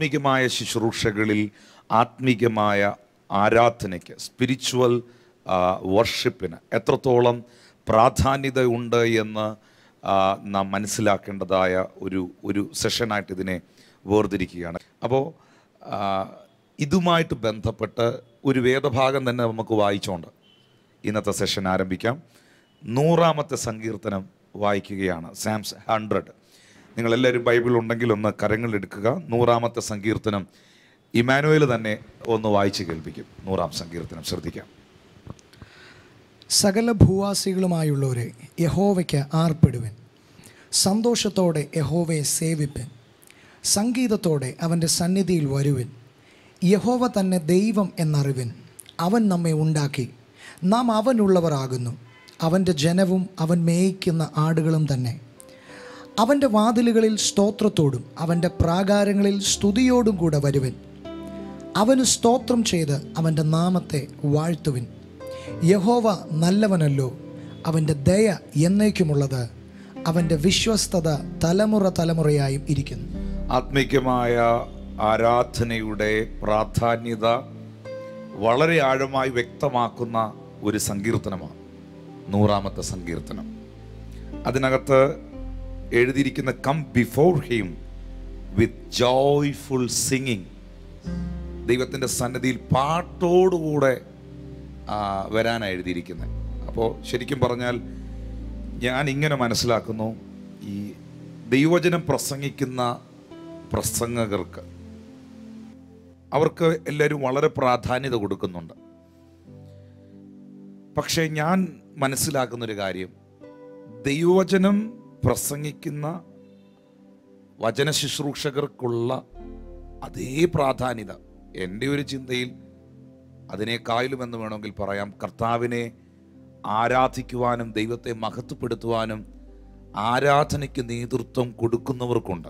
ആത്മീകമായ ശുശ്രൂഷകളിൽ ആത്മീകമായ ആരാധനയ്ക്ക് സ്പിരിച്വൽ വർഷിപ്പിന് എത്രത്തോളം പ്രാധാന്യത ഉണ്ട് എന്ന് ആ, നാം മനസ്സിലാക്കേണ്ടതായ ഒരു ഒരു സെഷനായിട്ട് ഇതിനെ വേർതിരിക്കുകയാണ് അപ്പോൾ ഇതുമായിട്ട് ബന്ധപ്പെട്ട് ഒരു വേദഭാഗം തന്നെ നമുക്ക് വായിച്ചുകൊണ്ട് ഇന്നത്തെ സെഷൻ ആരംഭിക്കാം നൂറാമത്തെ സങ്കീർത്തനം വായിക്കുകയാണ് സാംസ് ഹൺഡ്രഡ് നിങ്ങളെല്ലാവരും ബൈബിൾ ഉണ്ടെങ്കിൽ ഒന്ന് കരങ്ങളെടുക്കുക നൂറാമത്തെ സങ്കീർത്തനം ഇമാനുവേൽ തന്നെ ഒന്ന് വായിച്ച് കേൾപ്പിക്കും നൂറാം സങ്കീർത്തനം ശ്രദ്ധിക്കാം സകല ഭൂവാസികളുമായുള്ളവരെ യഹോവയ്ക്ക് ആർപ്പിടുവൻ സന്തോഷത്തോടെ യഹോവയെ സേവിപ്പൻ സംഗീതത്തോടെ അവൻ്റെ സന്നിധിയിൽ വരുവൻ യഹോവ തന്നെ ദൈവം എന്നറിവൻ അവൻ നമ്മെ ഉണ്ടാക്കി നാം അവനുള്ളവർ ആകുന്നു അവൻ്റെ ജനവും അവൻ മേയിക്കുന്ന ആടുകളും തന്നെ അവൻ്റെ വാതിലുകളിൽ സ്തോത്രത്തോടും അവൻ്റെ പ്രാകാരങ്ങളിൽ സ്തുതിയോടും കൂടെ വരുവൻ അവന് സ്തോത്രം ചെയ്ത് അവൻ്റെ നാമത്തെ വാഴ്ത്തുവിൻ യഹോവ നല്ലവനല്ലോ അവൻ്റെ ദയ എന്നേക്കുമുള്ളത് അവൻ്റെ വിശ്വസ്തത തലമുറ തലമുറയായും ഇരിക്കുന്നു ആത്മീകമായ ആരാധനയുടെ പ്രാധാന്യത വളരെ ആഴമായി വ്യക്തമാക്കുന്ന ഒരു സങ്കീർത്തനമാണ് നൂറാമത്തെ സങ്കീർത്തനം അതിനകത്ത് എഴുതിയിരിക്കുന്ന come before him with joyful singing ദൈവത്തിൻ്റെ സന്നദ്ധിയിൽ പാട്ടോടുകൂടെ ആ, വരാനാണ് എഴുതിയിരിക്കുന്നത് അപ്പോൾ ശരിക്കും പറഞ്ഞാൽ ഞാൻ ഇങ്ങനെ മനസ്സിലാക്കുന്നു ഈ ദൈവവചനം പ്രസംഗിക്കുന്ന പ്രസംഗകർക്ക് അവർക്ക് എല്ലാവരും വളരെ പ്രാധാന്യത കൊടുക്കുന്നുണ്ട് പക്ഷേ ഞാൻ മനസ്സിലാക്കുന്ന ഒരു കാര്യം ദൈവവചനം പ്രസംഗിക്കുന്ന വചന ശുശ്രൂഷകർക്കുള്ള അതേ പ്രാധാന്യത എൻ്റെ ഒരു ചിന്തയിൽ അതിനേക്കാളും എന്ന് വേണമെങ്കിൽ പറയാം കർത്താവിനെ ആരാധിക്കുവാനും ദൈവത്തെ മഹത്വപ്പെടുത്തുവാനും ആരാധനയ്ക്ക് നേതൃത്വം കൊടുക്കുന്നവർക്കുണ്ട്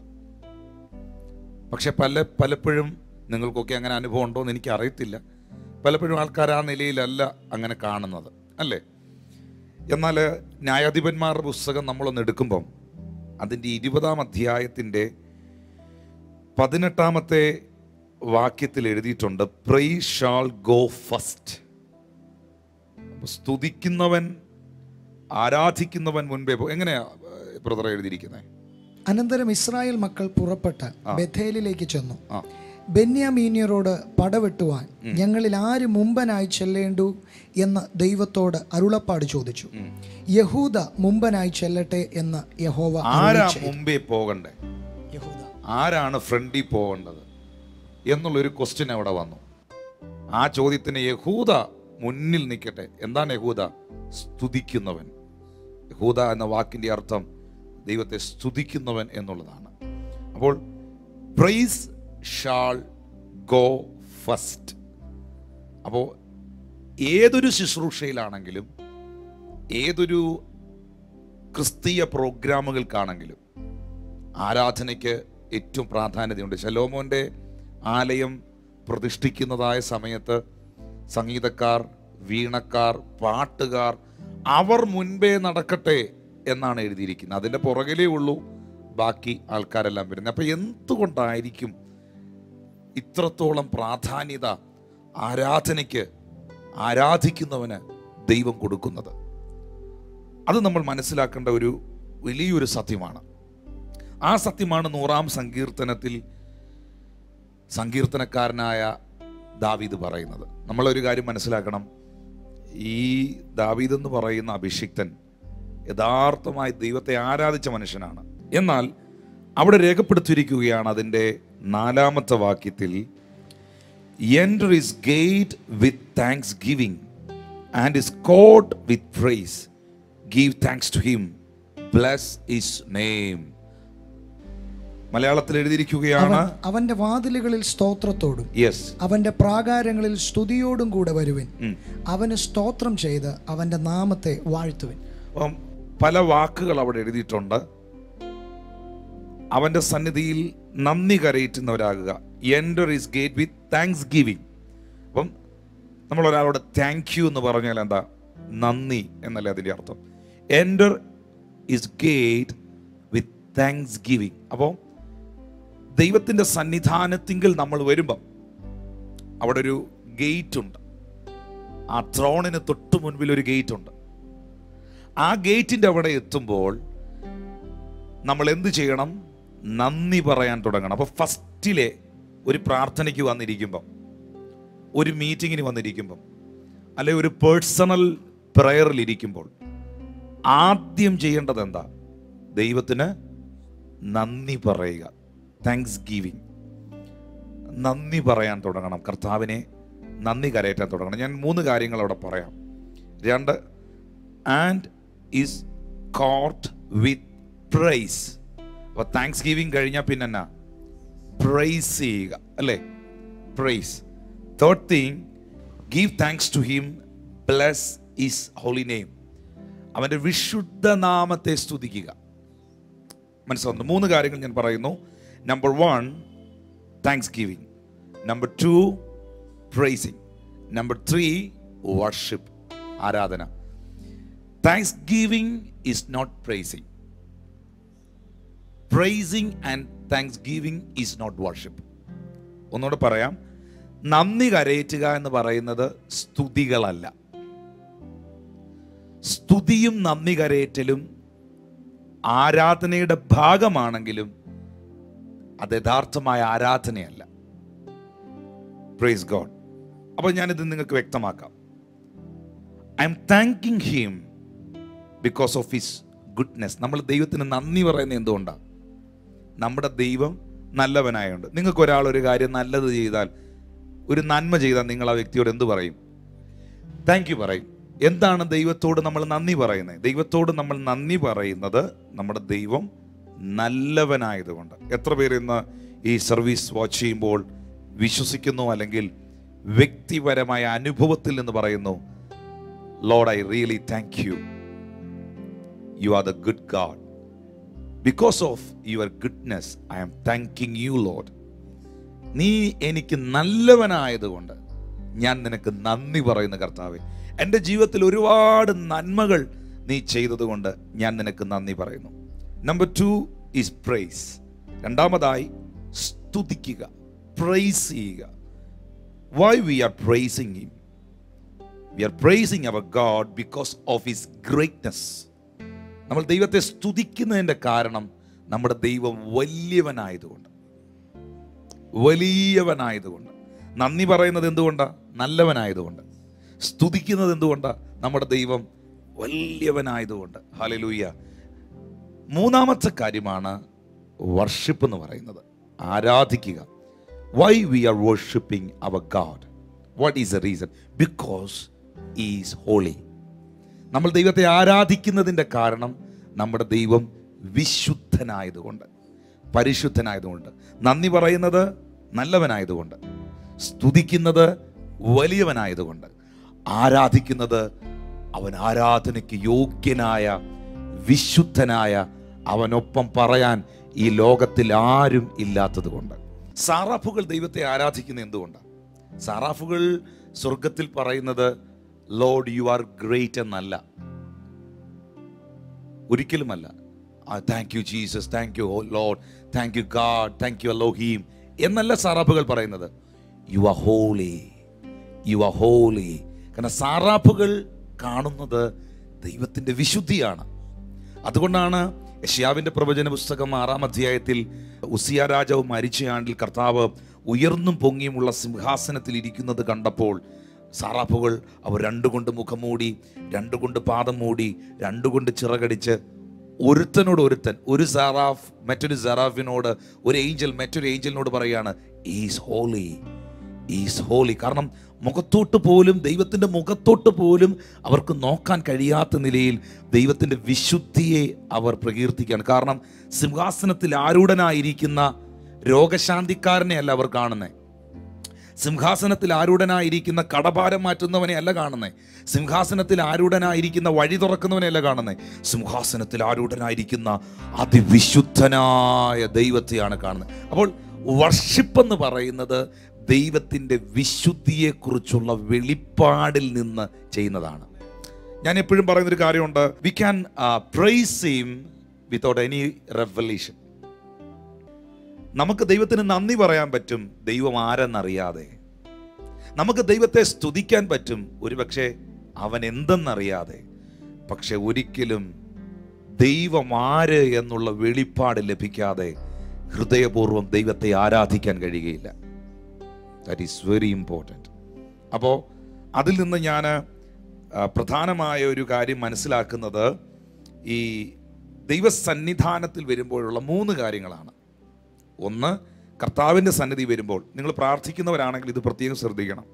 പക്ഷെ പല പലപ്പോഴും നിങ്ങൾക്കൊക്കെ അങ്ങനെ അനുഭവം ഉണ്ടോ എന്ന് എനിക്ക് അറിയത്തില്ല പലപ്പോഴും ആൾക്കാർ ആ നിലയിലല്ല അങ്ങനെ കാണുന്നത് അല്ലേ എന്നാൽ ന്യായാധിപന്മാരുടെ പുസ്തകം നമ്മളൊന്ന് എടുക്കുമ്പം അതിൻ്റെ ഇരുപതാം അധ്യായത്തിൻ്റെ പതിനെട്ടാമത്തെ വാക്യത്തിൽ എഴുതിയിട്ടുണ്ട് പ്രൈ ഷാൾ ഗോ ഫസ്റ്റ് സ്തുതിക്കുന്നവൻ ആരാധിക്കുന്നവൻ മുൻപേ പോ എങ്ങനെയാ ബ്രദർ എഴുതിയിരിക്കുന്നത് അനന്തരം ഇസ്രായേൽ മക്കൾ പുറപ്പെട്ട് ബഥേലിലേക്ക് ചെന്നു ആ ബെന്യാമീന്യരോട് പടവെട്ടുവാൻ ഞങ്ങളിൽ ആര് മുമ്പനായി ചെല്ലേണ്ടു എന്ന് ദൈവത്തോട് അരുളപ്പാട് ചോദിച്ചു യഹൂദ മുമ്പനായി ചെല്ലട്ടെ എന്ന് യഹോവ അരുളി ആരാ ചെയ്തു. മുമ്പേ പോകണ്ടേ യഹൂദ ആരാണ് ഫ്രണ്ടിൽ പോകേണ്ടത് എന്നുള്ളൊരു ക്വസ്റ്റ്യൻ അവിടെ വന്നു ആ ചോദ്യത്തിന് യഹൂദ മുന്നിൽ നിൽക്കട്ടെ എന്താണ് യഹൂദ സ്തുതിക്കുന്നവൻ യഹൂദ എന്ന വാക്കിൻ്റെ അർത്ഥം ദൈവത്തെ സ്തുതിക്കുന്നവൻ എന്നുള്ളതാണ് അപ്പോൾ പ്രൈസ് ഷാൾ ഗോ ഫസ്റ്റ് അപ്പോൾ ഏതൊരു ശുശ്രൂഷയിലാണെങ്കിലും ഏതൊരു ക്രിസ്തീയ പ്രോഗ്രാമുകൾക്കാണെങ്കിലും ആരാധനയ്ക്ക് ഏറ്റവും പ്രാധാന്യതയുണ്ട് ശലോമോൻ്റെ ആലയം പ്രതിഷ്ഠിക്കുന്നതായ സമയത്ത് സംഗീതക്കാർ വീണക്കാർ പാട്ടുകാർ അവർ മുൻപേ നടക്കട്ടെ എന്നാണ് എഴുതിയിരിക്കുന്നത് അതിൻ്റെ പുറകിലേ ഉള്ളൂ ബാക്കി ആൾക്കാരെല്ലാം വരുന്നത് അപ്പം എന്തുകൊണ്ടായിരിക്കും ഇത്രത്തോളം പ്രാധാന്യത ആരാധനയ്ക്ക് ആരാധിക്കുന്നവന് ദൈവം കൊടുക്കുന്നത് അത് നമ്മൾ മനസ്സിലാക്കേണ്ട ഒരു വലിയൊരു സത്യമാണ് ആ സത്യമാണ് നൂറാം സങ്കീർത്തനത്തിൽ സങ്കീർത്തനക്കാരനായ ദാവീദ് പറയുന്നത് നമ്മളൊരു കാര്യം മനസ്സിലാക്കണം ഈ ദാവീദ് എന്ന് പറയുന്ന അഭിഷിക്തൻ യഥാർത്ഥമായി ദൈവത്തെ ആരാധിച്ച മനുഷ്യനാണ് എന്നാൽ അവിടെ രേഖപ്പെടുത്തിയിരിക്കുകയാണ് അതിൻ്റെ നാലാമത്തെ വാക്യത്തിൽ enter his gate with thanksgiving and his court with praise give thanks to him bless his name മലയാളത്തിൽ എഴുതിയിരിക്കുകയാണ് അവൻ അവന്റെ വാതിലുകളിൽ സ്തോത്രത്തോടും യെസ് അവന്റെ പ്രാകാരങ്ങളിൽ സ്തുതിയോടും കൂടെ വരുവൻ അവന് സ്തോത്രം ചെയ്ത് അവന്റെ നാമത്തെ വാഴ്ത്തുവൻ അപ്പം പല വാക്കുകൾ അവിടെ എഴുതിയിട്ടുണ്ട് അവൻ്റെ സന്നിധിയിൽ നന്ദി കരയറ്റുന്നവരാകുക enter his gate with thanksgiving അപ്പം നമ്മൾ ഒരാളോട് താങ്ക് യു എന്ന് പറഞ്ഞാൽ എന്താ നന്ദി എന്നല്ലേ അതിൻ്റെ അർത്ഥം enter his gate with thanksgiving അപ്പോൾ ദൈവത്തിൻ്റെ സന്നിധാനത്തിങ്കിൽ നമ്മൾ വരുമ്പം അവിടെ ഒരു ഗേറ്റ് ഉണ്ട് ആ ത്രോണിന് തൊട്ട് മുൻപിൽ ഒരു ഗേറ്റ് ഉണ്ട് ആ ഗേറ്റിൻ്റെ അവിടെ എത്തുമ്പോൾ നമ്മൾ എന്ത് ചെയ്യണം നന്ദി പറയാൻ തുടങ്ങണം അപ്പോൾ ഫസ്റ്റിലെ ഒരു പ്രാർത്ഥനയ്ക്ക് വന്നിരിക്കുമ്പം ഒരു മീറ്റിങ്ങിന് വന്നിരിക്കുമ്പം അല്ലെ ഒരു പേഴ്സണൽ പ്രയറിൽ ഇരിക്കുമ്പോൾ ആദ്യം ചെയ്യേണ്ടത് എന്താ ദൈവത്തിന് നന്ദി പറയുക താങ്ക്സ് ഗീവിങ് നന്ദി പറയാൻ തുടങ്ങണം കർത്താവിനെ നന്ദി കരയറ്റാൻ തുടങ്ങണം ഞാൻ മൂന്ന് കാര്യങ്ങൾ അവിടെ പറയാം രണ്ട് and his court with praise അപ്പോൾ താങ്ക്സ് ഗീവിങ് കഴിഞ്ഞാൽ പിന്നെ എന്നാ പ്രൈസ് ചെയ്യുക അല്ലേ praise third thing give thanks to him bless his holy name അവൻ്റെ വിശുദ്ധ നാമത്തെ സ്തുതിക്കുക മനസ്സിലാവുന്നു മൂന്ന് കാര്യങ്ങൾ ഞാൻ പറയുന്നു number one thanksgiving number two praising number three worship ആരാധന thanksgiving is not praising praising and thanksgiving is not worship ഒന്നുകൂടെ പറയാം നന്ദി കരയറ്റുക എന്ന് പറയുന്നത് സ്തുതികളല്ല സ്തുതിയും നന്ദി കരയറ്റലും ആരാധനയുടെ ഭാഗമാണെങ്കിലും അത് യഥാർത്ഥമായ ആരാധനയല്ല പ്രൈസ് ഗോഡ് അപ്പോൾ ഞാനിത് നിങ്ങൾക്ക് വ്യക്തമാക്കാം I am thanking him because of his goodness നമ്മൾ ദൈവത്തിന് നന്ദി പറയുന്നത് എന്തുകൊണ്ടാണ് നമ്മുടെ ദൈവം നല്ലവനായുണ്ട് നിങ്ങൾക്ക് ഒരാൾ ഒരു കാര്യം നല്ലത് ചെയ്താൽ ഒരു നന്മ ചെയ്താൽ നിങ്ങൾ ആ വ്യക്തിയോട് എന്ത് പറയും താങ്ക് യു പറയും എന്താണ് ദൈവത്തോട് നമ്മൾ നന്ദി പറയുന്നത് ദൈവത്തോട് നമ്മൾ നന്ദി പറയുന്നത് നമ്മുടെ ദൈവം നല്ലവനായതുകൊണ്ട് എത്ര പേര് ഇന്ന് ഈ സർവീസ് വാച്ച് ചെയ്യുമ്പോൾ വിശ്വസിക്കുന്നു അല്ലെങ്കിൽ വ്യക്തിപരമായ അനുഭവത്തിൽ നിന്ന് പറയുന്നു Lord I really thank you you are the good God because of your goodness I am thanking you Lord നീ എനിക്ക് നല്ലവനായതുകൊണ്ട് ഞാൻ നിനക്ക് നന്ദി പറയുന്ന കർത്താവെ എൻ്റെ ജീവിതത്തിൽ ഒരുപാട് നന്മകൾ നീ ചെയ്തതുകൊണ്ട് ഞാൻ നിനക്ക് നന്ദി പറയുന്നു നമ്പർ ടു ഈസ് പ്രൈസ് രണ്ടാമതായി സ്തുതിക്കുക പ്രൈസ് ചെയ്യുക why we are praising him we are praising our God because of his greatness നമ്മൾ ദൈവത്തെ സ്തുതിക്കുന്നതിൻ്റെ കാരണം നമ്മുടെ ദൈവം വലിയവനായതുകൊണ്ട് വലിയവനായതുകൊണ്ട് നന്ദി പറയുന്നത് എന്തുകൊണ്ടാണ് നല്ലവനായതുകൊണ്ട് സ്തുതിക്കുന്നത് എന്തുകൊണ്ടാണ് നമ്മുടെ ദൈവം വലിയവനായതുകൊണ്ട് ഹലലൂയ മൂന്നാമത്തെ കാര്യമാണ് വർഷിപ്പ് എന്ന് പറയുന്നത് ആരാധിക്കുക why we are worshipping our God what is a reason because is holy നമ്മൾ ദൈവത്തെ ആരാധിക്കുന്നതിൻ്റെ കാരണം നമ്മുടെ ദൈവം വിശുദ്ധനായതുകൊണ്ട് പരിശുദ്ധനായതുകൊണ്ട് നന്ദി പറയുന്നത് നല്ലവനായതുകൊണ്ട് സ്തുതിക്കുന്നത് വലിയവനായതുകൊണ്ട് ആരാധിക്കുന്നത് അവൻ ആരാധനയ്ക്ക് യോഗ്യനായ വിശുദ്ധനായ അവനൊപ്പം പറയാൻ ഈ ലോകത്തിൽ ആരും ഇല്ലാത്തതുകൊണ്ട് സാറാഫുകൾ ദൈവത്തെ ആരാധിക്കുന്ന എന്തുകൊണ്ടാണ് സാറാഫുകൾ സ്വർഗത്തിൽ പറയുന്നത് ലോഡ് യു ആർ ഗ്രേറ്റ് എന്നല്ല ഒരിക്കലുമല്ല thank you Jesus thank you Lord thank you God thank you Elohim എന്നല്ല സാറാഫുകൾ പറയുന്നത് you are holy you are holy കാരണം സാറാഫുകൾ കാണുന്നത് ദൈവത്തിൻ്റെ വിശുദ്ധിയാണ് അതുകൊണ്ടാണ് യഷ്യാവിൻ്റെ പ്രവചന പുസ്തകം ആറാം അധ്യായത്തിൽ ഉസിയ രാജാവ് മരിച്ച ആണ്ടിൽ കർത്താവ് ഉയർന്നും പൊങ്ങിയുമുള്ള സിംഹാസനത്തിൽ ഇരിക്കുന്നത് കണ്ടപ്പോൾ സാറാഫുകൾ അവർ രണ്ടുകൊണ്ട് മുഖം മൂടി രണ്ടുകൊണ്ട് പാദം മൂടി രണ്ടുകൊണ്ട് ചിറകടിച്ച് ഒരുത്തനോട് ഒരുത്തൻ ഒരു സാറാഫ് മറ്റൊരു സറാഫിനോട് ഒരു ഏഞ്ചൽ മറ്റൊരു ഏഞ്ചലിനോട് പറയാണ് ഈസ് ഹോളി ഈസ് ഹോളി കാരണം മുഖത്തോട്ട് പോലും ദൈവത്തിൻ്റെ മുഖത്തോട്ട് പോലും അവർക്ക് നോക്കാൻ കഴിയാത്ത നിലയിൽ ദൈവത്തിൻ്റെ വിശുദ്ധിയെ അവർ പ്രകീർത്തിക്കുകയാണ് കാരണം സിംഹാസനത്തിൽ ആരൂഢനായിരിക്കുന്ന രോഗശാന്തിക്കാരനെ അല്ല അവർ കാണുന്നത് സിംഹാസനത്തിൽ ആരൂഢനായിരിക്കുന്ന കടഭാരം മാറ്റുന്നവനെ അല്ല കാണുന്നത് സിംഹാസനത്തിൽ ആരൂഢനായിരിക്കുന്ന വഴി തുറക്കുന്നവനെ അല്ല കാണുന്നത് സിംഹാസനത്തിൽ ആരൂഢനായിരിക്കുന്ന അതിവിശുദ്ധനായ ദൈവത്തെയാണ് കാണുന്നത് അപ്പോൾ വർഷിപ്പ് എന്ന് പറയുന്നത് ദൈവത്തിൻ്റെ വിശുദ്ധിയെക്കുറിച്ചുള്ള വെളിപ്പാടിൽ നിന്ന് ചെയ്യുന്നതാണ് ഞാൻ എപ്പോഴും പറയുന്നൊരു കാര്യമുണ്ട് we can praise him without any revolution നമുക്ക് ദൈവത്തിന് നന്ദി പറയാൻ പറ്റും ദൈവം ആരെന്നറിയാതെ നമുക്ക് ദൈവത്തെ സ്തുതിക്കാൻ പറ്റും ഒരുപക്ഷെ അവൻ എന്തെന്നറിയാതെ പക്ഷെ ഒരിക്കലും ദൈവം ആര് എന്നുള്ള വെളിപ്പാട് ലഭിക്കാതെ ഹൃദയപൂർവ്വം ദൈവത്തെ ആരാധിക്കാൻ കഴിയുകയില്ല ദാറ്റ് ഈസ് വെരി ഇമ്പോർട്ടൻറ്റ് അപ്പോൾ അതിൽ നിന്ന് ഞാൻ പ്രധാനമായ ഒരു കാര്യം മനസ്സിലാക്കുന്നത് ഈ ദൈവസന്നിധാനത്തിൽ വരുമ്പോഴുള്ള മൂന്ന് കാര്യങ്ങളാണ് ഒന്ന് കർത്താവിൻ്റെ സന്നിധി വരുമ്പോൾ നിങ്ങൾ പ്രാർത്ഥിക്കുന്നവരാണെങ്കിൽ ഇത് പ്രത്യേകം ശ്രദ്ധിക്കണം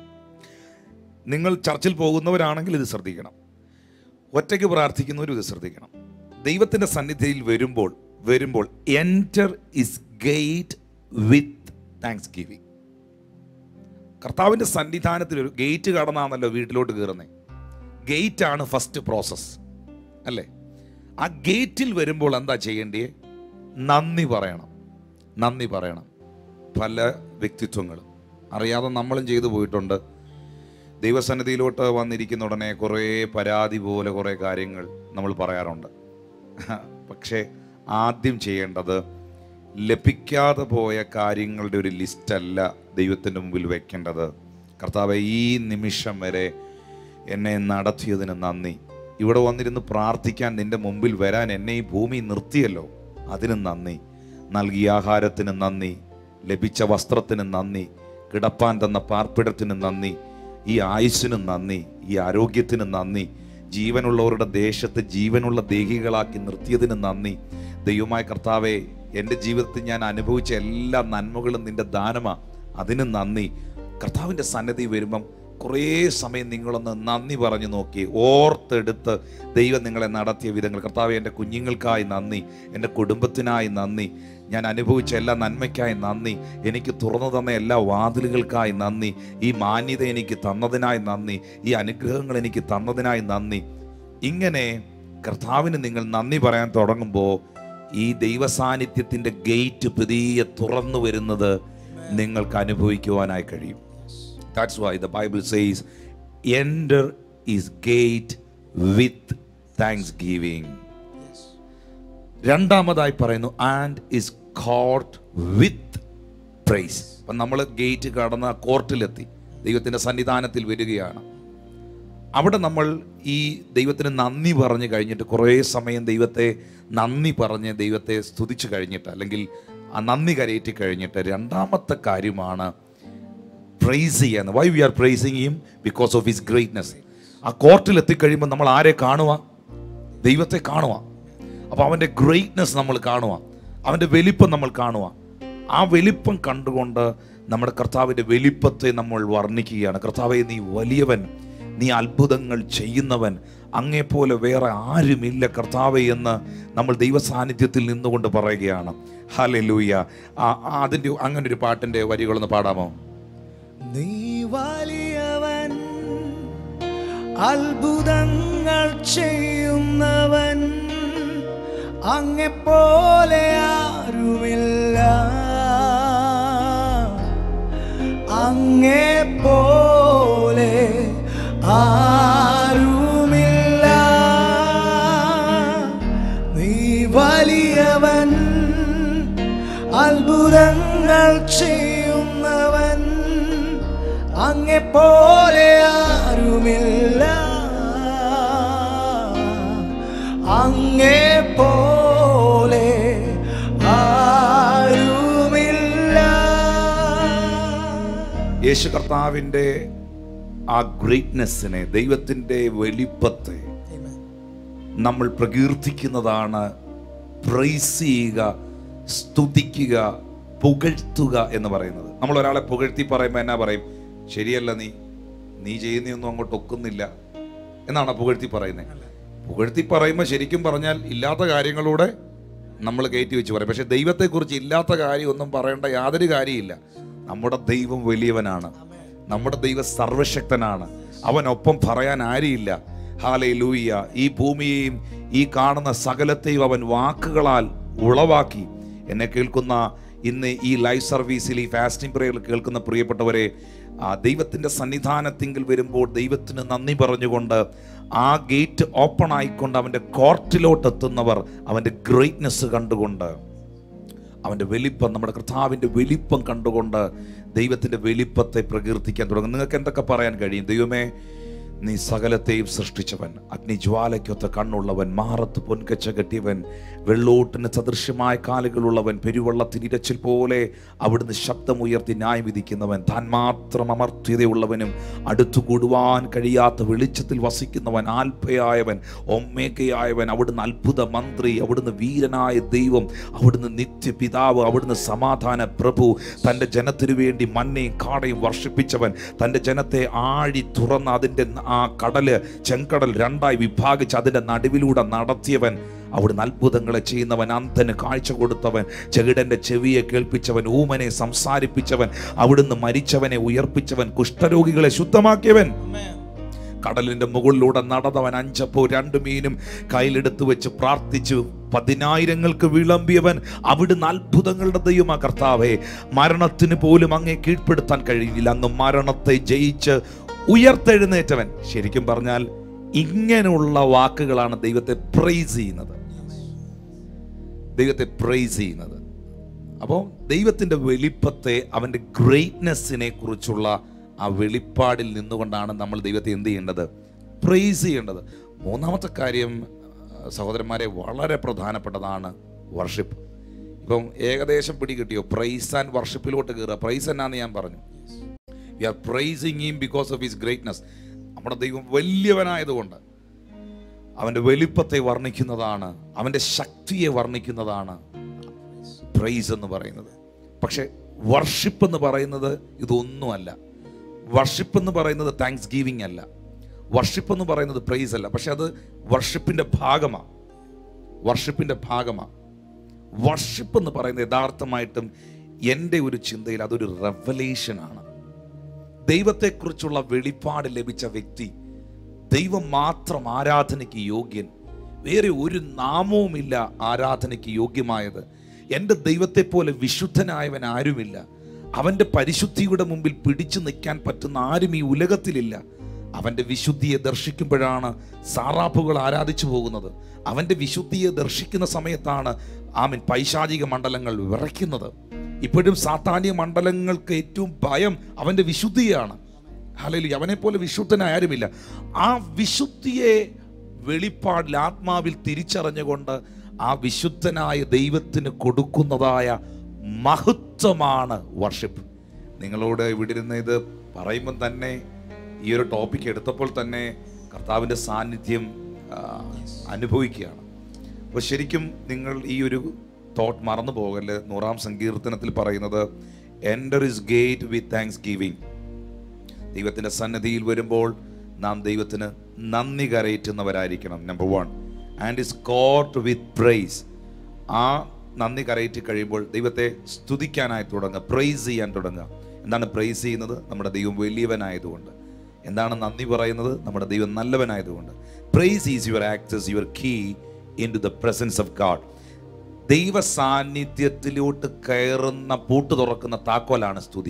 നിങ്ങൾ ചർച്ചിൽ പോകുന്നവരാണെങ്കിൽ ഇത് ശ്രദ്ധിക്കണം ഒറ്റയ്ക്ക് പ്രാർത്ഥിക്കുന്നവരും ഇത് ശ്രദ്ധിക്കണം ദൈവത്തിൻ്റെ സന്നിധിയിൽ വരുമ്പോൾ വരുമ്പോൾ enter his gate with thanksgiving കർത്താവിൻ്റെ സന്നിധാനത്തിൽ ഒരു ഗേറ്റ് കടന്നാണല്ലോ വീട്ടിലോട്ട് കയറുന്നത് ഗേറ്റ് ആണ് ഫസ്റ്റ് പ്രോസസ്സ് അല്ലേ ആ ഗേറ്റിൽ വരുമ്പോൾ എന്താ ചെയ്യേണ്ടേ നന്ദി പറയണം നന്ദി പറയണം പല വ്യക്തിത്വങ്ങളും അറിയാതെ നമ്മളും ചെയ്തു പോയിട്ടുണ്ട് ദൈവസന്നിധിയിലോട്ട് വന്നിരിക്കുന്ന ഉടനെ കുറേ പരാതി പോലെ കുറേ കാര്യങ്ങൾ നമ്മൾ പറയാറുണ്ട് പക്ഷേ ആദ്യം ചെയ്യേണ്ടത് ലഭിക്കാതെ പോയ കാര്യങ്ങളുടെ ഒരു ലിസ്റ്റല്ല ദൈവത്തിൻ്റെ മുമ്പിൽ വെക്കേണ്ടത് കർത്താവ് ഈ നിമിഷം വരെ എന്നെ നടത്തിയതിന് നന്ദി ഇവിടെ വന്നിരുന്ന് പ്രാർത്ഥിക്കാൻ നിന്റെ മുമ്പിൽ വരാൻ എന്നെ ഈ ഭൂമി നിർത്തിയല്ലോ അതിന് നന്ദി നൽകിയ ആഹാരത്തിന് നന്ദി ലഭിച്ച വസ്ത്രത്തിന് നന്ദി കിടപ്പാൻ തന്ന പാർപ്പിടത്തിന് നന്ദി ഈ ആയുസ്സിന് നന്ദി ഈ ആരോഗ്യത്തിന് നന്ദി ജീവനുള്ളവരുടെ ദേശത്ത് ജീവനുള്ള ദേഹികളാക്കി നിർത്തിയതിന് നന്ദി ദൈവമായ കർത്താവെ എൻ്റെ ജീവിതത്തിൽ ഞാൻ അനുഭവിച്ച എല്ലാ നന്മകളും നിന്റെ ദാനമാ അതിന് നന്ദി കർത്താവിൻ്റെ സന്നദ്ധി വരുമ്പം കുറേ സമയം നിങ്ങളൊന്ന് നന്ദി പറഞ്ഞു നോക്കി ഓർത്തെടുത്ത് ദൈവം നിങ്ങളെ നടത്തിയ വിധങ്ങൾ കർത്താവ് എൻ്റെ കുഞ്ഞുങ്ങൾക്കായി നന്ദി എൻ്റെ കുടുംബത്തിനായി നന്ദി ഞാൻ അനുഭവിച്ച എല്ലാ നന്മയ്ക്കായി നന്ദി എനിക്ക് തുറന്നു തന്ന എല്ലാ വാതിലുകൾക്കായി നന്ദി ഈ മാന്യത എനിക്ക് തന്നതിനായി നന്ദി ഈ അനുഗ്രഹങ്ങൾ എനിക്ക് തന്നതിനായി നന്ദി ഇങ്ങനെ കർത്താവിന് നിങ്ങൾ നന്ദി പറയാൻ തുടങ്ങുമ്പോൾ ഈ ദൈവസാന്നിധ്യത്തിൻ്റെ ഗേറ്റ് പുതിയ തുറന്നു വരുന്നത് നിങ്ങൾക്ക് അനുഭവിക്കുവാനായി കഴിയും That's why the Bible says, enter his gate with thanksgiving. രണ്ടാമതായി പറയുന്നു and his court with praise അപ്പം നമ്മൾ ഗേറ്റ് കടന്ന കോർട്ടിലെത്തി ദൈവത്തിൻ്റെ സന്നിധാനത്തിൽ വരികയാണ് അവിടെ നമ്മൾ ഈ ദൈവത്തിന് നന്ദി പറഞ്ഞ് കഴിഞ്ഞിട്ട് കുറേ സമയം ദൈവത്തെ നന്ദി പറഞ്ഞ് ദൈവത്തെ സ്തുതിച്ച് കഴിഞ്ഞിട്ട് അല്ലെങ്കിൽ ആ നന്ദി കരയേറ്റി കഴിഞ്ഞിട്ട് രണ്ടാമത്തെ കാര്യമാണ് പ്രൈസ് ചെയ്യാന്ന് why we are praising him because of his greatness ആ കോർട്ടിൽ എത്തിക്കഴിയുമ്പോൾ നമ്മൾ ആരെ കാണുക ദൈവത്തെ കാണുക അപ്പോൾ അവൻ്റെ ഗ്രേറ്റ്നെസ് നമ്മൾ കാണുക അവൻ്റെ വലിപ്പം നമ്മൾ കാണുക ആ വലിപ്പം കണ്ടുകൊണ്ട് നമ്മുടെ കർത്താവിൻ്റെ വലിപ്പത്തെ നമ്മൾ വർണ്ണിക്കുകയാണ് കർത്താവെ നീ വലിയവൻ നീ അത്ഭുതങ്ങൾ ചെയ്യുന്നവൻ അങ്ങേപ്പോലെ വേറെ ആരുമില്ല കർത്താവെ എന്ന് നമ്മൾ ദൈവ സാന്നിധ്യത്തിൽ നിന്നുകൊണ്ട് പറയുകയാണ് ഹലെ ലൂയ അതിൻ്റെ അങ്ങനെ ഒരു പാട്ടിൻ്റെ വരികളൊന്ന് പാടാമോ നീ വലിയവൻ അത്ഭുതങ്ങൾ ചെയ്യുന്നവൻ അങ്ങെപ്പോലെ ആരുമില്ല അങ്ങെപ്പോലെ ആരുമില്ല നീ വലിയവൻ അത്ഭുതങ്ങൾ ചെയ്യുന്നവൻ അങ്ങെപ്പോലെ ആരുമില്ല അങ്ങെപ്പോലെ ആരുമില്ല യേശു കർത്താവിൻ്റെ ആ ഗ്രേറ്റ്നെസ്സിനെ ദൈവത്തിൻ്റെ വലിപ്പത്തെ നമ്മൾ പ്രകീർത്തിക്കുന്നതാണ് പ്രൈസ് ചെയ്യുക സ്തുതിക്കുക പുകഴ്ത്തുക എന്ന് പറയുന്നത് നമ്മൾ ഒരാളെ പുകഴ്ത്തി പറയുമ്പോൾ എന്നാ പറയും ശരിയല്ല നീ നീ ചെയ്യുന്നതൊന്നും അങ്ങോട്ട് ഒക്കുന്നില്ല എന്നാണ് പുകഴ്ത്തി പറയുന്നത് പുകഴ്ത്തി പറയുമ്പോൾ ശരിക്കും പറഞ്ഞാൽ ഇല്ലാത്ത കാര്യങ്ങളൂടെ നമ്മൾ കയറ്റി വെച്ച് പറയും പക്ഷെ ദൈവത്തെക്കുറിച്ച് ഇല്ലാത്ത കാര്യമൊന്നും പറയേണ്ട യാതൊരു കാര്യമില്ല നമ്മുടെ ദൈവം വലിയവനാണ് നമ്മുടെ ദൈവം സർവശക്തനാണ് അവനൊപ്പം പറയാൻ ആരുമില്ല ഹാലേ ലൂയ്യ ഈ ഭൂമിയെയും ഈ കാണുന്ന സകലത്തെയും അവൻ വാക്കുകളാൽ ഉളവാക്കി എന്നെ കേൾക്കുന്ന ഇന്ന് ഈ ലൈവ് സർവീസിൽ ഈ ഫാസ്റ്റിംഗ് പ്രേയറിൽ കേൾക്കുന്ന പ്രിയപ്പെട്ടവരെ ആ ദൈവത്തിൻ്റെ സന്നിധാനത്തിങ്കിൽ വരുമ്പോൾ ദൈവത്തിന് നന്ദി പറഞ്ഞുകൊണ്ട് ആ ഗേറ്റ് ഓപ്പൺ ആയിക്കൊണ്ട് അവൻ്റെ കോർട്ടിലോട്ട് എത്തുന്നവർ അവൻ്റെ ഗ്രേറ്റ്നെസ് കണ്ടുകൊണ്ട് അവൻ്റെ വലിപ്പം നമ്മുടെ കർത്താവിൻ്റെ വലിപ്പം കണ്ടുകൊണ്ട് ദൈവത്തിൻ്റെ വലിപ്പത്തെ പ്രകീർത്തിക്കാൻ തുടങ്ങും നിങ്ങൾക്ക് എന്തൊക്കെ പറയാൻ കഴിയും ദൈവമേ നീ സകലത്തെയും സൃഷ്ടിച്ചവൻ അഗ്നിജ്വാലയ്ക്കൊത്ത കണ്ണുള്ളവൻ മാറത്ത് പൊൻകച്ച കെട്ടിയവൻ വെള്ളോട്ടിന് സദൃശ്യമായ കാലുകളുള്ളവൻ പെരുവെള്ളത്തിന് ഇരച്ചിൽ പോലെ അവിടുന്ന് ശബ്ദമുയർത്തി ന്യായം വിധിക്കുന്നവൻ താൻ മാത്രം അമർത്യതയുള്ളവനും അടുത്തു കൂടുവാൻ കഴിയാത്ത വെളിച്ചത്തിൽ വസിക്കുന്നവൻ ആൽഫയായവൻ ഒമ്മേക്കയായവൻ അവിടുന്ന് അത്ഭുത മന്ത്രി അവിടുന്ന് വീരനായ ദൈവം അവിടുന്ന് നിത്യപിതാവ് അവിടുന്ന് സമാധാന പ്രഭു തൻ്റെ ജനത്തിനു വേണ്ടി മണ്ണയും കാടയും വർഷിപ്പിച്ചവൻ തൻ്റെ ജനത്തെ ആഴി തുറന്ന് അതിൻ്റെ ആ കടല് ചെങ്കടൽ രണ്ടായി വിഭാഗിച്ച് അതിൻ്റെ നടുവിലൂടെ നടത്തിയവൻ അവിടുന്ന് അത്ഭുതങ്ങളെ ചെയ്യുന്നവൻ അന്ധന് കാഴ്ച കൊടുത്തവൻ ചെകിടന്റെ ചെവിയെ കേൾപ്പിച്ചവൻ ഊമനെ സംസാരിപ്പിച്ചവൻ അവിടുന്ന് മരിച്ചവനെ ഉയർപ്പിച്ചവൻ കുഷ്ഠരോഗികളെ ശുദ്ധമാക്കിയവൻ കടലിന്റെ മുകളിലൂടെ നടന്നവൻ അഞ്ചപ്പോ രണ്ടു മീനും കയ്യിലെടുത്ത് വെച്ച് പ്രാർത്ഥിച്ചു പതിനായിരങ്ങൾക്ക് വിളമ്പിയവൻ അവിടുന്ന് അത്ഭുതങ്ങളുടെ ദൈവമാ കർത്താവേ മരണത്തിന് പോലും അങ്ങേ കീഴ്പ്പെടുത്താൻ കഴിയില്ല അങ്ങ് മരണത്തെ ജയിച്ച് ഉയർത്തെഴുന്നേറ്റവൻ ശരിക്കും പറഞ്ഞാൽ ഇങ്ങനെയുള്ള വാക്കുകളാണ് ദൈവത്തെ പ്രൈസ് ചെയ്യുന്നത് ദൈവത്തെ പ്രൈസ് ചെയ്യുന്നത് അപ്പോൾ ദൈവത്തിൻ്റെ വലിപ്പത്തെ അവൻ്റെ ഗ്രേറ്റ്നെസ്സിനെ കുറിച്ചുള്ള ആ വെളിപ്പാടിൽ നിന്നുകൊണ്ടാണ് നമ്മൾ ദൈവത്തെ എന്ത് ചെയ്യേണ്ടത് പ്രൈസ് ചെയ്യേണ്ടത് മൂന്നാമത്തെ കാര്യം ആ, സഹോദരന്മാരെ വളരെ പ്രധാനപ്പെട്ടതാണ് വർഷിപ്പ് ഇപ്പം ഏകദേശം പിടികിട്ടിയോ പ്രൈസ് ആൻഡ് വർഷിപ്പിലോട്ട് കയറുക പ്രൈസ് എന്നാന്ന് ഞാൻ പറഞ്ഞു we are praising him because of his greatness നമ്മുടെ ദൈവം വലിയവനായതുകൊണ്ട് അവൻ്റെ വലിപ്പത്തെ വർണ്ണിക്കുന്നതാണ് അവൻ്റെ ശക്തിയെ വർണ്ണിക്കുന്നതാണ് പ്രൈസ് എന്ന് പറയുന്നത് പക്ഷെ വർഷിപ്പ് എന്ന് പറയുന്നത് ഇതൊന്നുമല്ല വർഷിപ്പ് എന്ന് പറയുന്നത് താങ്ക്സ് ഗീവിങ് അല്ല വർഷിപ്പ് എന്ന് പറയുന്നത് പ്രൈസ് അല്ല പക്ഷെ അത് വർഷിപ്പിന്റെ ഭാഗമാണ് വർഷിപ്പിന്റെ ഭാഗമാണ് വർഷിപ്പ് എന്ന് പറയുന്നത് യഥാർത്ഥമായിട്ടും എൻ്റെ ഒരു ചിന്തയിൽ അതൊരു റെവലേഷനാണ് ദൈവത്തെക്കുറിച്ചുള്ള വെളിപ്പാട് ലഭിച്ച വ്യക്തി ദൈവം മാത്രം ആരാധനയ്ക്ക് യോഗ്യൻ വേറെ ഒരു നാമവുമില്ല ആരാധനയ്ക്ക് യോഗ്യമായത് എൻ്റെ ദൈവത്തെ പോലെ വിശുദ്ധനായവൻ ആരുമില്ല അവൻ്റെ പരിശുദ്ധിയുടെ മുമ്പിൽ പിടിച്ചു നിൽക്കാൻ പറ്റുന്ന ആരും ഈ ഉലകത്തിലില്ല അവൻ്റെ വിശുദ്ധിയെ ദർശിക്കുമ്പോഴാണ് സാറാപ്പുകൾ ആരാധിച്ചു പോകുന്നത് അവൻ്റെ വിശുദ്ധിയെ ദർശിക്കുന്ന സമയത്താണ് ആമിൻ പൈശാചിക മണ്ഡലങ്ങൾ വിറയ്ക്കുന്നത് ഇപ്പോഴും സാത്താന്യ മണ്ഡലങ്ങൾക്ക് ഏറ്റവും ഭയം അവൻ്റെ വിശുദ്ധിയാണ് ഹലലി അവനെ പോലെ വിശുദ്ധനായ ആരുമില്ല ആ വിശുദ്ധിയെ വെളിപ്പാടിൽ ആത്മാവിൽ തിരിച്ചറിഞ്ഞുകൊണ്ട് ആ വിശുദ്ധനായ ദൈവത്തിന് കൊടുക്കുന്നതായ മഹത്വമാണ് വർഷിപ്പ് നിങ്ങളോട് ഇവിടെ ഇരുന്ന് ഇത് പറയുമ്പം തന്നെ ഈ ഒരു ടോപ്പിക് എടുത്തപ്പോൾ തന്നെ കർത്താവിൻ്റെ സാന്നിധ്യം ആ, അനുഭവിക്കുകയാണ് അപ്പോൾ ശരിക്കും നിങ്ങൾ ഈ ഒരു തോട്ട് മറന്നു പോകല്ലേ നൂറാം സങ്കീർത്തനത്തിൽ പറയുന്നത് enter his gate with thanksgiving ദൈവത്തിൻ്റെ സന്നദ്ധിയിൽ വരുമ്പോൾ നാം ദൈവത്തിന് നന്ദി കരയറ്റുന്നവരായിരിക്കണം number one and his court with praise ആ നന്ദി കരയറ്റി കഴിയുമ്പോൾ ദൈവത്തെ സ്തുതിക്കാനായി തുടങ്ങുക പ്രൈസ് ചെയ്യാൻ തുടങ്ങുക എന്താണ് പ്രൈസ് ചെയ്യുന്നത് നമ്മുടെ ദൈവം വലിയവനായതുകൊണ്ട് എന്താണ് നന്ദി പറയുന്നത് നമ്മുടെ ദൈവം നല്ലവനായതുകൊണ്ട് praise is your access your key into the presence of God ദൈവ സാന്നിധ്യത്തിലോട്ട് കയറുന്ന പൂട്ട് തുറക്കുന്ന താക്കോലാണ് സ്തുതി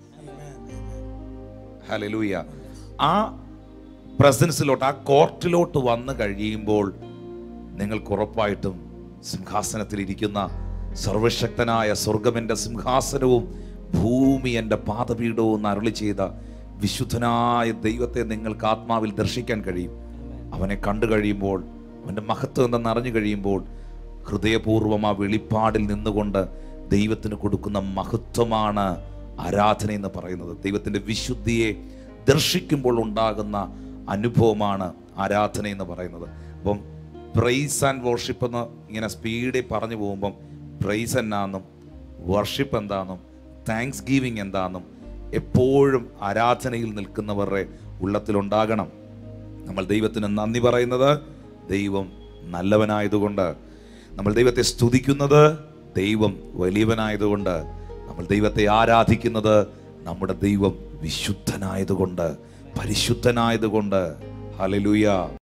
ഹലലൂയ ആ പ്രസൻസിലോട്ട് ആ കോർട്ടിലോട്ട് വന്നു കഴിയുമ്പോൾ നിങ്ങൾക്ക് ഉറപ്പായിട്ടും സിംഹാസനത്തിൽ ഇരിക്കുന്ന സർവശക്തനായ സ്വർഗമെൻ്റെ സിംഹാസനവും ഭൂമി എൻ്റെ പാദപീഠവും എന്ന് അരുളി ചെയ്ത വിശുദ്ധനായ ദൈവത്തെ നിങ്ങൾക്ക് ആത്മാവിൽ ദർശിക്കാൻ കഴിയും അവനെ കണ്ടു കഴിയുമ്പോൾ അവൻ്റെ മഹത്വം എന്തെന്ന് അറിഞ്ഞു കഴിയുമ്പോൾ ഹൃദയപൂർവ്വം ആ വെളിപ്പാടിൽ നിന്നുകൊണ്ട് ദൈവത്തിന് കൊടുക്കുന്ന മഹത്വമാണ് ആരാധന എന്ന് പറയുന്നത് ദൈവത്തിൻ്റെ വിശുദ്ധിയെ ദർശിക്കുമ്പോൾ ഉണ്ടാകുന്ന അനുഭവമാണ് ആരാധന എന്ന് പറയുന്നത് അപ്പം പ്രൈസ് ആൻഡ് വർഷിപ്പ് എന്ന് ഇങ്ങനെ സ്പീഡിൽ പറഞ്ഞു പോകുമ്പം പ്രൈസ് എന്നാന്നും വർഷിപ്പ് എന്താണെന്നും താങ്ക്സ് ഗീവിങ് എന്താണെന്നും എപ്പോഴും ആരാധനയിൽ നിൽക്കുന്നവരുടെ ഉള്ളത്തിലുണ്ടാകണം നമ്മൾ ദൈവത്തിന് നന്ദി പറയുന്നത് ദൈവം നല്ലവനായതുകൊണ്ട് നമ്മൾ ദൈവത്തെ സ്തുതിക്കുന്നത് ദൈവം വലിയവനായതുകൊണ്ട് നമ്മൾ ദൈവത്തെ ആരാധിക്കുന്നത് നമ്മുടെ ദൈവം വിശുദ്ധനായതുകൊണ്ട് പരിശുദ്ധനായതുകൊണ്ട് ഹലലുയ